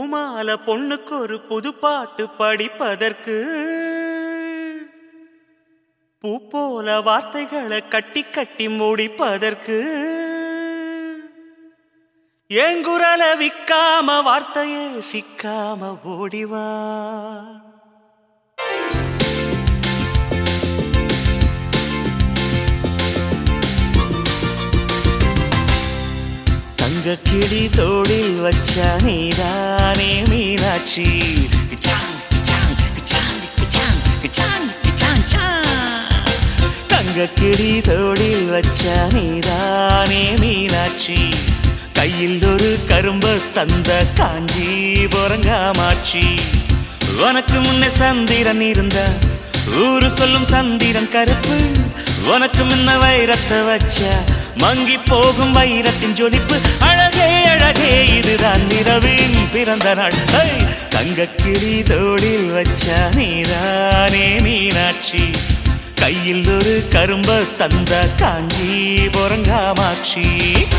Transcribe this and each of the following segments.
பூமால பொண்ணுக்கு ஒரு புது பாட்டு படிப்பதற்கு பூ போல வார்த்தைகளை கட்டி கட்டி முடிப்பதற்கு ஏங்குரல விக்காம வார்த்தையே சிக்காம ஓடிவா தங்க கிளி தோளில் வச்ச நீதானே மீனாட்சி கிச்சாங், கிச்சாங், கிச்சாங், கிச்சாங், கிச்சாங், கிச்சாங், சாங். தங்க கிளி தோளில் வச்ச நீதானே மீனாட்சி கையில் ஒரு கரும்ப தந்த காஞ்சி பொறங்காமாட்சி உனக்கு முன்னே சந்திரன் இருந்த ஊரு சொல்லும் சந்திரன் கருப்பு உனக்கு முன்ன வைரத்தை வச்ச மங்கி போகும் வைரத்தின் ஜொலிப்பு அழகே அழகே இதுதான் நிறவின் பிறந்த நாள் ஹை! தங்கக் கிளி தோளில் வச்ச நீதானே மீனாட்சி கையில் ஒரு கரும்ப தந்த காஞ்சி பொறங்காமாட்சி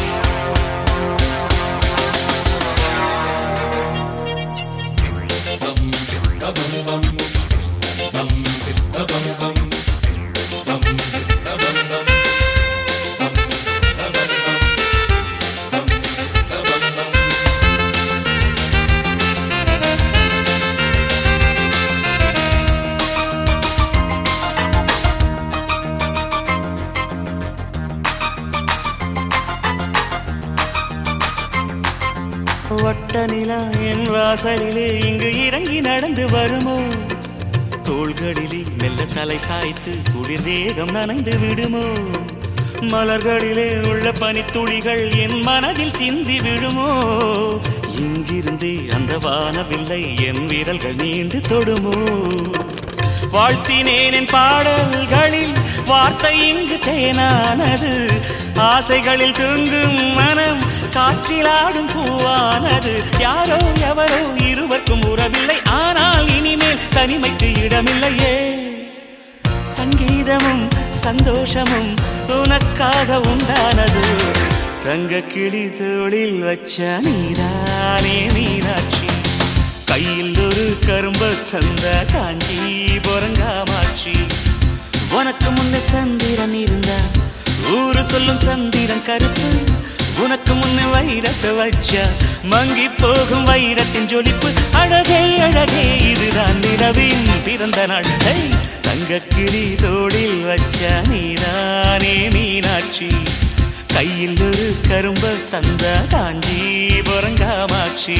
வட்ட நிலா என் வாசலிலே இங்கு இறங்கி நடந்து வருமோ தோள்களிலே மெல்ல தலை சாய்த்து குளிர் தேகம் நனைந்து விடுமோ மலர்களிலே உள்ள பனித்துளிகள் என் மனதில் சிந்தி விடுமோ இங்கிருந்து அந்த வானவில்லை என் விரல்கள் நீண்டு தொடுமோ வாழ்த்தினேன் என் பாடல்களில் வார்த்தை இங்கு தேனானது ஆசைகளில் தூங்கும் மனம் காற்றிலாடும் பூவானது யாரோ எவரோ இருவருக்கும் உறவில்லை ஆனால் இனிமேல் தனிமைக்கு இடமில்லையே சங்கீதமும் சந்தோஷமும் உனக்காக உண்டானது தங்க கிளி தோளில் வச்ச நீதானே மீனாட்சி கையில் ஒரு கரும்ப தந்த காஞ்சி பொறங்காமாட்சி உனக்கு முன்ன சந்திரன் இருந்தா ஊரு சொல்லும் சந்திரன் கருப்பு உனக்கு முன்ன வைரத்தை வச்ச மங்கி போகும் வைரத்தின் ஜொலிப்பு அழகே அழகே இதுதான் நிலவின் பிறந்த நாள் ஹை! தங்கக் கிளி தோளில் வச்ச நீதானே மீனாட்சி கையில் ஒரு கரும்ப தந்த காஞ்சி பொறங்காமாட்சி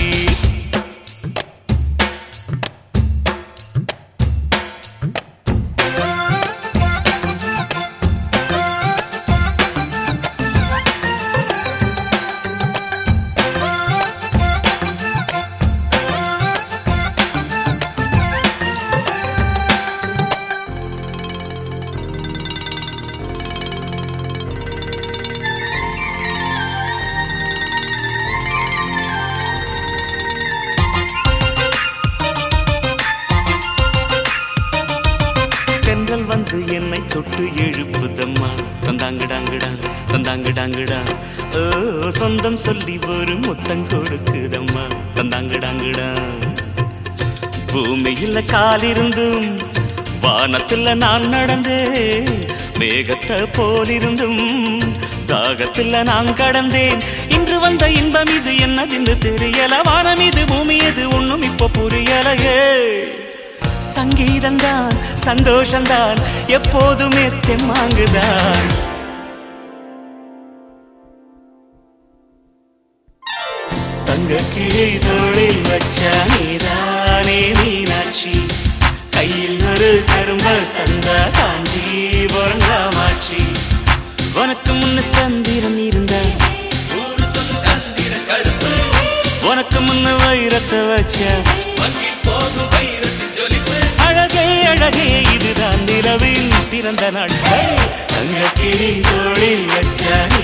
தென்றல் வந்து என்னை தொட்டு எழுப்புதம்மா தந்தாங்கடாங்கடா தந்தாங்கடாங்கடா ஓ சொந்தம் சொல்லி ஒரு முத்தம் கொடுக்குதம்மா தந்தாங்கடாங்கடா பூமியில காலிருந்தும் வானத்துல நான் நடந்தே மேகத்தை போலிருந்தும் தாகத்துல நான் கடந்தேன் இன்று வந்த இன்பம் இது என்னதென்று தெரியல வானம் இது பூமி இது ஒண்ணும் இப்போ புரியலையே சங்கீதம்தான் சந்தோஷம்தான் எப்போதுமே தெம்மாங்குதான் தங்க கிளை தோளில் வச்ச நீதானே மீனாட்சி கையில் ஒரு கரும்ப தந்த காஞ்சி பொறங்காமாட்சி உனக்கு முன்ன சந்திரன் இருந்த ஊரு சொல்லும் சந்திரன் கருப்பு உனக்கு முன்ன வைரத்தை வச்ச வங்கி போகும் வைரத்தின் ஜொலிப்பு அழகே அழகே இதுதான் நிலவில் பிறந்த நாள் தங்க கிளி தோளில் வச்ச